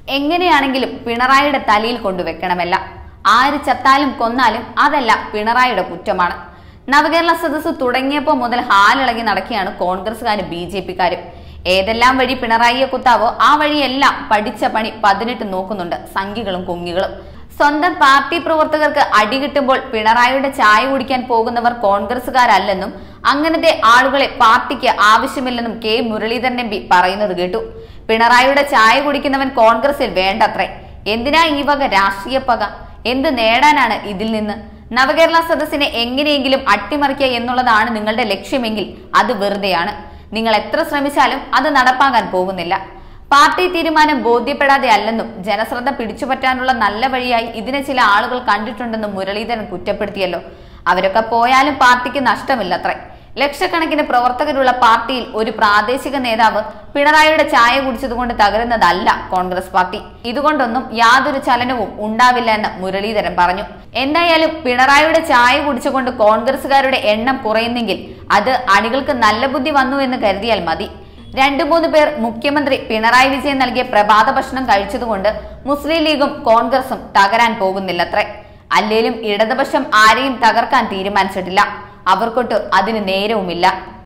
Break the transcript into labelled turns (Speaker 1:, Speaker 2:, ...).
Speaker 1: എങ്ങനെയാണെങ്കിലും പിണറായിയുടെ തലയിൽ കൊണ്ടുവെക്കണമല്ല ആര് ചത്താലും കൊന്നാലും അതല്ല പിണറായിയുടെ കുറ്റമാണ് നവകേരള സദസ്സ് തുടങ്ങിയപ്പോൾ മുതൽ ഹാലിളകി നടക്കുകയാണ് കോൺഗ്രസ്സുകാരും ബി ജെ പിക്കാരും ഏതെല്ലാം വഴി പിണറായിയെ കുത്താവോ ആ വഴിയെല്ലാം പഠിച്ച പണി പതിനെട്ട് നോക്കുന്നുണ്ട് സംഖ്യകളും കുങ്ങികളും സ്വന്തം പാർട്ടി പ്രവർത്തകർക്ക് അടി കിട്ടുമ്പോൾ പിണറായിയുടെ ചായ കുടിക്കാൻ പോകുന്നവർ കോൺഗ്രസുകാരല്ലെന്നും അങ്ങനത്തെ ആളുകളെ പാർട്ടിക്ക് ആവശ്യമില്ലെന്നും കെ മുരളീധരൻ എം പി പറയുന്നത് കേട്ടു പിണറായിയുടെ ചായ കുടിക്കുന്നവൻ കോൺഗ്രസിൽ വേണ്ടത്രേ എന്തിനാ ഈ വക രാഷ്ട്രീയ പക എന്ത് നേടാനാണ് ഇതിൽ നിന്ന് നവകേരള സദസ്സിനെ എങ്ങനെയെങ്കിലും അട്ടിമറിക്കുക എന്നുള്ളതാണ് നിങ്ങളുടെ ലക്ഷ്യമെങ്കിൽ അത് വെറുതെയാണ് നിങ്ങൾ എത്ര ശ്രമിച്ചാലും അത് നടപ്പാകാൻ പോകുന്നില്ല പാർട്ടി തീരുമാനം ബോധ്യപ്പെടാതെ അല്ലെന്നും ജനശ്രദ്ധ പിടിച്ചുപറ്റാനുള്ള നല്ല വഴിയായി ഇതിനെ ചില ആളുകൾ കണ്ടിട്ടുണ്ടെന്നും മുരളീധരൻ കുറ്റപ്പെടുത്തിയല്ലോ അവരൊക്കെ പോയാലും പാർട്ടിക്ക് നഷ്ടമില്ലത്രേ ലക്ഷക്കണക്കിന് പ്രവർത്തകരുള്ള പാർട്ടിയിൽ ഒരു പ്രാദേശിക നേതാവ് പിണറായിയുടെ ചായ കുടിച്ചതുകൊണ്ട് തകരുന്നതല്ല കോൺഗ്രസ് പാർട്ടി ഇതുകൊണ്ടൊന്നും യാതൊരു ചലനവും ഉണ്ടാവില്ല എന്ന് മുരളീധരൻ പറഞ്ഞു എന്തായാലും പിണറായിയുടെ ചായ കുടിച്ചുകൊണ്ട് കോൺഗ്രസുകാരുടെ എണ്ണം കുറയുന്നെങ്കിൽ അത് അണികൾക്ക് നല്ല ബുദ്ധി വന്നു എന്ന് കരുതിയാൽ മതി രണ്ടു മൂന്ന് പേർ മുഖ്യമന്ത്രി പിണറായി വിജയൻ നൽകിയ പ്രഭാത ഭക്ഷണം കഴിച്ചതുകൊണ്ട് മുസ്ലിം ലീഗും കോൺഗ്രസും തകരാൻ പോകുന്നില്ലത്രേ അല്ലേലും ഇടതുപക്ഷം ആരെയും തകർക്കാൻ തീരുമാനിച്ചിട്ടില്ല അവർക്കൊട്ട് അതിന് നേരവുമില്ല